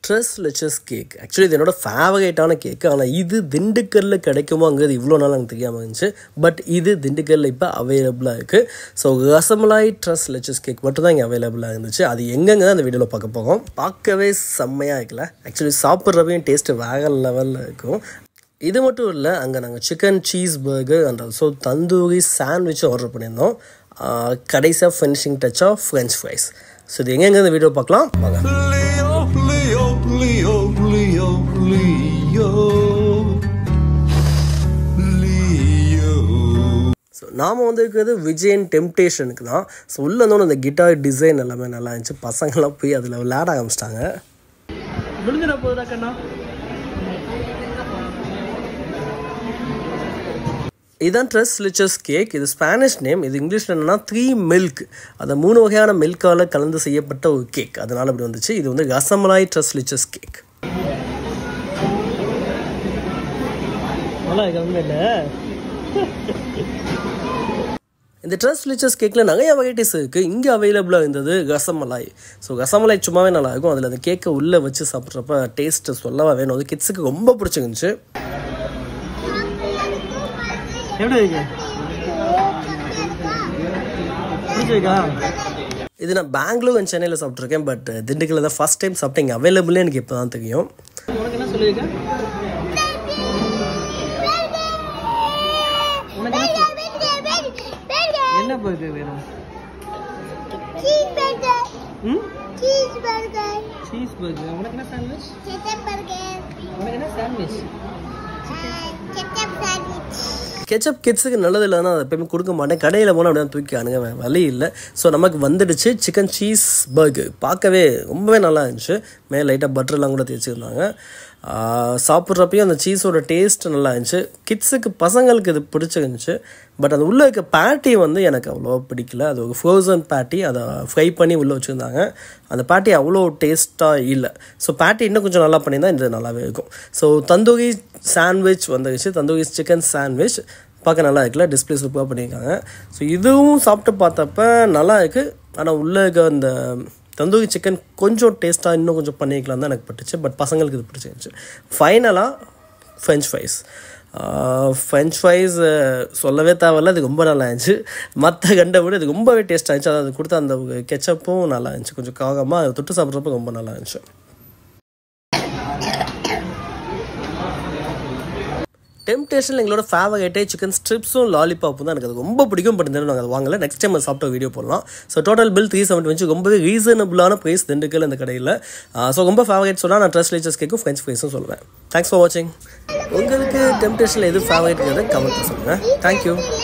Dress leches cake actually இது என்னோட ஃபேவரேட்டான கேக்கு ஆனால் இது திண்டுக்கல்லில் கிடைக்குமாங்கிறது இவ்வளோ நாள் எனக்கு தெரியாமல் இருந்துச்சு பட் இது திண்டுக்கல்லில் இப்போ அவைலபிளாக இருக்குது so rasmalai tres leches cake மட்டும் தான் இங்கே அவைலபிளாக இருந்துச்சு அது எங்கெங்க அந்த வீடியோவில் பார்க்க போகிறோம் பார்க்கவே செம்மையாக இருக்குல்ல ஆக்சுவலி சாப்பிட்றப்பையும் டேஸ்ட்டு வேற லெவலில் இருக்கும் இது மட்டும் இல்லை அங்கே நாங்கள் chicken cheese burger and also tandoori sandwich order பண்ணியிருந்தோம் கடைசியாக ஃபினிஷிங் டச்சாக ஃப்ரெஞ்ச் ஃப்ரைஸ் ஸோ இது எங்கெங்க இந்த வீடியோ பார்க்கலாம் வாங்க Leo, Leo, Leo, Leo, Leo. Leo. So நாம் வந்திருக்கிறது விஜயன் டெம்டேஷனுக்கு தான் ஸோ உள்ளே இருந்தோன்னு அந்த கிட்டார் டிசைன் எல்லாமே நல்லா இருந்துச்சு பசங்களாம் போய் அதில் விளையாட ஆரம்பிச்சிட்டாங்க முடிஞ்சிட போகுதா கண்ணா இதுதான் ட்ரெஸ் லிச்சஸ் கேக் இது ஸ்பானிஷ் நேம் இது இங்கிலீஷில் என்னன்னா த்ரீ மில்க் அந்த மூணு வகையான மில்கால் கலந்து செய்யப்பட்ட ஒரு கேக் அதனால் அப்படி வந்துச்சு இது வந்து ரசமலாய் ட்ரெஸ் லிச்சஸ் கேக் நல்லா இருக்கு உண்மை இல்லை இந்த ட்ரெஸ் லிச்சஸ் கேக்கில் நிறைய வெரைட்டிஸ் இருக்குது இங்கே அவைலபிளாக இருந்தது ரசமலாய் ஸோ ரசமலாய் சும்மாவே நல்லா இருக்கும் அதில் அந்த கேக்கை உள்ளே வச்சு சாப்பிட்றப்ப டேஸ்ட்டு சொல்லவா வேணும் அது கிட்ஸுக்கு ரொம்ப பிடிச்சிருந்துச்சு எப்படி இருக்கு பிடிச்சிருக்கா இது நான் பெங்களூர் அண்ட் சென்னையில் சாப்பிட்ருக்கேன் பட் திண்டுக்கல்ல தான் ஃபஸ்ட் டைம் சாப்பிட்டேன் இங்கே அவைலபிள்னு எனக்கு இப்போ தான் தெரியும் உனக்கு என்ன சொல்லியிருக்க உனக்கு என்ன என்ன பர்கர் வேணும் ம் சீஸ் பர்கர் உனக்கு என்ன சாண்ட்விச் உனக்கு என்ன சாண்ட்விச் கெச்சப் கிட்ஸுக்கு நல்லது இல்லைன்னா அதை எப்பயுமே கொடுக்க மாட்டேன் கடையில் போனால் அப்படியே தூக்கி அணுங்க வேற வழி இல்லை ஸோ நமக்கு வந்துடுச்சு சிக்கன் சீஸ் பர்கர் பார்க்கவே ரொம்பவே நல்லா இருந்துச்சு மேலே லைட்டாக பட்டர்லாம் கூட தேய்ச்சிருந்தாங்க சாப்பிட்றப்பையும் அந்த சீஸோட டேஸ்ட் நல்லா இருந்துச்சு கிட்ஸுக்கு பசங்களுக்கு இது பிடிச்சிருந்துச்சு பட் அது உள்ளே இருக்க பேட்டி வந்து எனக்கு அவ்வளோ பிடிக்கல அது ஒரு ஃப்ரோசன் பேட்டி அதை ஃப்ரை பண்ணி உள்ளே வச்சுருந்தாங்க அந்த பேட்டி அவ்வளோ டேஸ்ட்டாக இல்லை ஸோ பேட்டி இன்னும் கொஞ்சம் நல்லா பண்ணியிருந்தா இது நல்லாவே இருக்கும் ஸோ தந்தூரி சாண்ட்விச் வந்துருச்சு தந்தூரி சிக்கன் சாண்ட்விச் பார்க்க நல்லா இருக்குல்ல டிஸ்பிளே சூப்பராக பண்ணியிருக்காங்க ஸோ இதுவும் சாப்பிட்டு பார்த்தப்ப நல்லா இருக்குது ஆனால் உள்ளே இருக்க அந்த தந்தூரி சிக்கன் கொஞ்சம் டேஸ்ட்டாக இன்னும் கொஞ்சம் பண்ணிக்கலாம் தான் எனக்கு பட்டுச்சு பட் பசங்களுக்கு இது பிடிச்சிருந்துச்சு ஃபைனலாக ஃப்ரெஞ்ச் ஃப்ரைஸ் ஃப்ரெஞ்ச் ஃப்ரைஸ் சொல்லவே தேவையில்ல இது ரொம்ப நல்லா இருந்துச்சு மற்ற கண்டை விட இது ரொம்பவே டேஸ்ட்டாக இருந்துச்சு அதாவது கொடுத்த அந்த கெச்சப்பும் நல்லா இருந்துச்சு கொஞ்சம் காகமாக அதை தொட்டு சாப்பிட்றப்ப ரொம்ப நல்லா இருந்துச்சு டெம்டேஷனில் எங்களோட ஃபேவரேட்டே சிக்கன் ஸ்ட்ரிப்ஸும் லாலிபாப்பும் தான் எனக்கு அது ரொம்ப பிடிக்கும் பட் இருந்தாலும் நாங்கள் அதை வாங்கல நெக்ஸ்ட் டைம் சாப்பிட்ட வீடியோ போடலாம் so total bill three seventy வச்சு ரொம்பவே ரீசனபிளான ப்ரைஸ் திண்டுக்கல் இந்த கடையில் ஸோ ரொம்ப ஃபேவரேட் சொன்னால் நான் ட்ரெஸ் லேச்சஸ் கேக்கும் ஃப்ரெஞ்ச் ஃப்ரைஸும் சொல்லுவேன் தேங்க்ஸ் ஃபார் வாட்சிங் உங்களுக்கு டெம்டேஷனில் எது ஃபேவரேட்ங்கிறத கமெண்ட்டில் சொல்லுங்கள் தேங்க்யூ